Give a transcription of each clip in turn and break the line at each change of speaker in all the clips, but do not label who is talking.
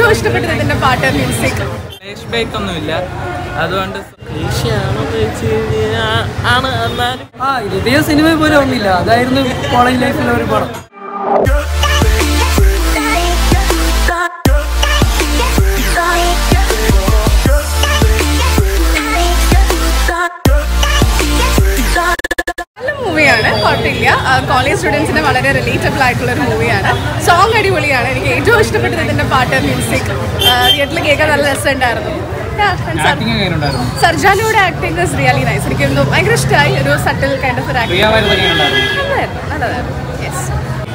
ഏറ്റവും ഇഷ്ടപ്പെട്ടത് ഇതിന്റെ പാട്ട് മ്യൂസിക്
ഫ്ലാഷ് ബാക്ക് ഒന്നുമില്ല അതുകൊണ്ട്
ക്ലീശയാണോന്ന് വെച്ച് കഴിഞ്ഞാൽ ആണ് എന്നാലും
ആ ഇതേ സിനിമ പോലെ ഒന്നില്ല അതായിരുന്നു കോളേജ് ലൈഫിലെ ഒരു പടം
നല്ല മൂവിയാണ് കുഴപ്പമില്ല കോളേജ് സ്റ്റുഡൻസിന് വളരെ റിലേറ്റബിൾ ആയിട്ടുള്ള ഒരു മൂവിയാണ് സോങ് അടിപൊളിയാണ് എനിക്ക് ഏറ്റവും ഇഷ്ടപ്പെട്ടത് ഇതിന്റെ പാട്ട് മ്യൂസിക് തിയേറ്ററിൽ കേൾക്കാൻ നല്ല രസമുണ്ടായിരുന്നു Yeah, and സർ- സർജാനോയുടെ ആക്ടിങ് ഇസ് റിയലി നൈസ് എനിക്ക് എന്തോ ഭയങ്കര ഇഷ്ടമായി ഒരു സട്ടിൽ കൈൻഡ് ഓഫ് ഒരു ആക്ടിങ് നല്ലതായിരുന്നു നല്ലതായിരുന്നു യെസ്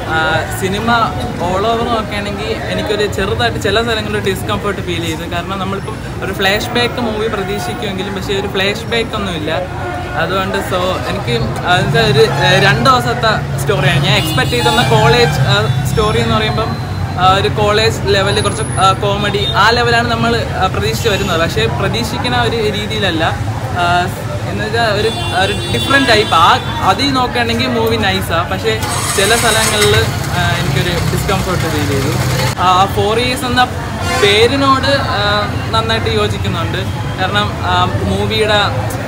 സിനിമ ഓൾ ഓവർ നോക്കുകയാണെങ്കിൽ എനിക്കൊരു ചെറുതായിട്ട് ചില സ്ഥലങ്ങളിൽ ഡിസ്കംഫർട്ട് ഫീൽ ചെയ്തു കാരണം നമ്മളിപ്പം ഒരു ഫ്ലാഷ് ബാക്ക് മൂവി പ്രതീക്ഷിക്കുമെങ്കിലും പക്ഷേ ഒരു ഫ്ലാഷ് ബാക്ക് ഒന്നുമില്ല അതുകൊണ്ട് സോ എനിക്ക് അതിൻ്റെ ഒരു ഏഹ്, രണ്ട് ദിവസത്തെ സ്റ്റോറിയാണ് ഞാൻ എക്സ്പെക്ട് ചെയ്തുന്ന കോളേജ് സ്റ്റോറി എന്ന് പറയുമ്പം ആ, ഒരു കോളേജ് ലെവലിൽ കുറച്ച് കോമഡി ആ ലെവലാണ് നമ്മൾ പ്രതീക്ഷിച്ച് വരുന്നത് പക്ഷേ പ്രതീക്ഷിക്കുന്ന ഒരു രീതിയിലല്ല ആ, എന്നുവെച്ചാൽ ഒരു ഒരു ഡിഫറെൻറ്റ് ടൈപ്പ് ആ അതിൽ നോക്കുകയാണെങ്കിൽ മൂവി നൈസാണ് പക്ഷേ ചില സ്ഥലങ്ങളിൽ എനിക്കൊരു ഡിസ്കംഫർട്ട് ഫീൽ ചെയ്തു ആ ഫോർ ഇയേഴ്സ് എന്ന പേരിനോട് ആ, നന്നായിട്ട് യോജിക്കുന്നുണ്ട് കാരണം മൂവിയുടെ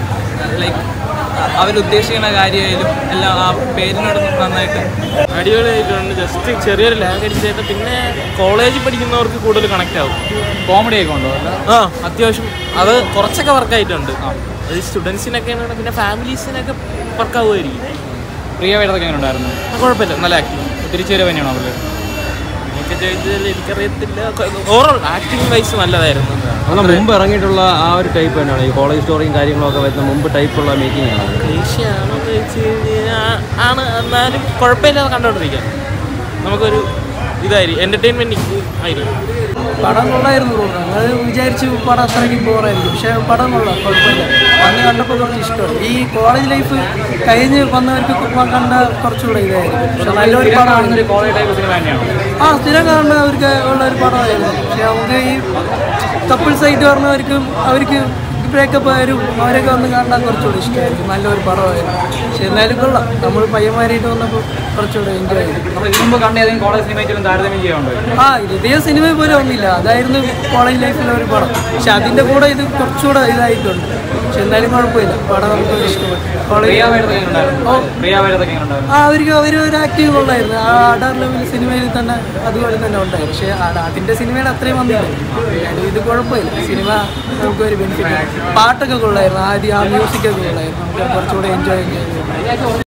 ലൈക്ക് അവരുദ്ദേശിക്കുന്ന കാര്യമായാലും എല്ലാം ആ പേരിനോട് നന്നായിട്ട്
അടിപൊളിയായിട്ടുണ്ട് ജസ്റ്റ് ചെറിയൊരു ലാഗ് അടിച്ചായിട്ട് പിന്നെ കോളേജിൽ പഠിക്കുന്നവർക്ക് കൂടുതൽ കണക്ട് ആവും
കോമഡി ഒക്കെ ഉണ്ടോ
ആ അത്യാവശ്യം അത് കുറച്ചൊക്കെ വർക്കായിട്ടുണ്ട് അത് സ്റ്റുഡൻസിനൊക്കെ പിന്നെ ഫാമിലീസിനൊക്കെ വർക്കാവുമായിരിക്കും
പ്രിയ വേടതൊക്കെ എങ്ങനെ ഉണ്ടായിരുന്നു
കുഴപ്പമില്ല നല്ല ആക്ടിങ്
തിരിച്ചുവരവ് തന്നെയാണോ അവര്
എനിക്ക് ചോദിച്ചാൽ എനിക്കറിയത്തില്ല ഓവറോൾ ആക്ടിങ് വൈസ് നല്ലതായിരുന്നു
നമ്മൾ മുമ്പ് ഇറങ്ങിയിട്ടുള്ള ആ ഒരു ടൈപ്പ് തന്നെയാണ് ഈ കോളേജ് സ്റ്റോറിയും കാര്യങ്ങളൊക്കെ വരുന്ന മുമ്പ് ടൈപ്പുള്ള മേക്കിംഗ് ആണ്
ക്ലീശയാണോന്ന് വെച്ച് കഴിഞ്ഞാൽ ആണ് എന്നാലും കുഴപ്പമില്ലാതെ കണ്ടോണ്ടിരിക്കാം നമുക്കൊരു ഇതായിരിക്കും എൻ്റർടൈൻമെൻറ്റ് ആയിരിക്കും
പടം കൊള്ളായിരുന്നു ബ്രോ ഞങ്ങൾ വിചാരിച്ചു പടം അത്രയ്ക്ക് ബോറായിരിക്കും പക്ഷേ പടം കൊള്ളാം കുഴപ്പമില്ല അന്ന് കണ്ടപ്പോൾ കുറച്ച് ഇഷ്ടമായി ഈ കോളേജ് ലൈഫ് കഴിഞ്ഞ് വന്നവർക്ക് കൊ- കണ്ട കുറച്ചുകൂടെ ഇതായിരിക്കും പക്ഷെ നല്ലൊരു പടമാണ്
ഒരു കോളേജ് ടൈപ്പ് സിനിമ തന്നെയാണ്
ആ സ്ഥിരം കാണുന്നവർക്ക് ഉള്ള ഒരു പടമായിരുന്നു പക്ഷെ നമുക്ക് ഈ കപ്പിൾസ് ആയിട്ട് പറഞ്ഞവർക്കും അവർക്ക് ബ്രേക്കപ്പ് ആയാലും അവരൊക്കെ വന്ന് കാണാൻ കുറച്ചുകൂടി ഇഷ്ടമായിരിക്കും നല്ലൊരു പടമായിരുന്നു പക്ഷെ എന്നാലും കൊള്ളാം നമ്മൾ പയ്യന്മാരായിട്ട് വന്നപ്പോൾ കുറച്ചുകൂടെ എൻജോയ് ചെയ്തു
നമ്മൾ ഇതിന് മുമ്പ് കണ്ട ഏതെങ്കിലും കോളേജ് സിനിമയ്ക്കും താരതമ്യം ചെയ്യാനുണ്ടോ
ആ ഇതേ സിനിമ പോലെ ഒന്നില്ല അതായിരുന്നു കോളേജ് ലൈഫിലെ ഒരു പടം പക്ഷെ അതിന്റെ കൂടെ ഇത് കുറച്ചുകൂടെ ഇതായിട്ടുണ്ട് പക്ഷെ എന്നാലും കുഴപ്പമില്ല പടം നമുക്ക് ഇഷ്ടപ്പെട്ടു
പ്രിയ
കോളേജ്
വേടതൊക്കെ എങ്ങനെ ഉണ്ടായിരുന്നു പ്രിയ വേടതൊക്കെ എങ്ങനെ ഉണ്ടായിരുന്നു
ആ അവർക്ക് അവർ ഒരു ആക്റ്റീവ് കൊള്ളായിരുന്നു ആ ആടാർ ലെവൽ സിനിമയിൽ തന്നെ അതുപോലെ തന്നെ ഉണ്ടായിരുന്നു പക്ഷേ ആ- അതിന്റെ സിനിമയുടെ അത്രയും വന്നില്ല എന്നാലും ഇത് കുഴപ്പമില്ല സിനിമ നമുക്ക് ഒരു ബെനിഫിറ്റ് പാട്ടൊക്കെ കൊള്ളായിരുന്നു ആദ്യം ആ മ്യൂസിക്കൊക്കെ കൊള്ളായിരുന്നു നമുക്ക് കുറച്ചുകൂടെ എൻജോയ് ചെയ്യാൻ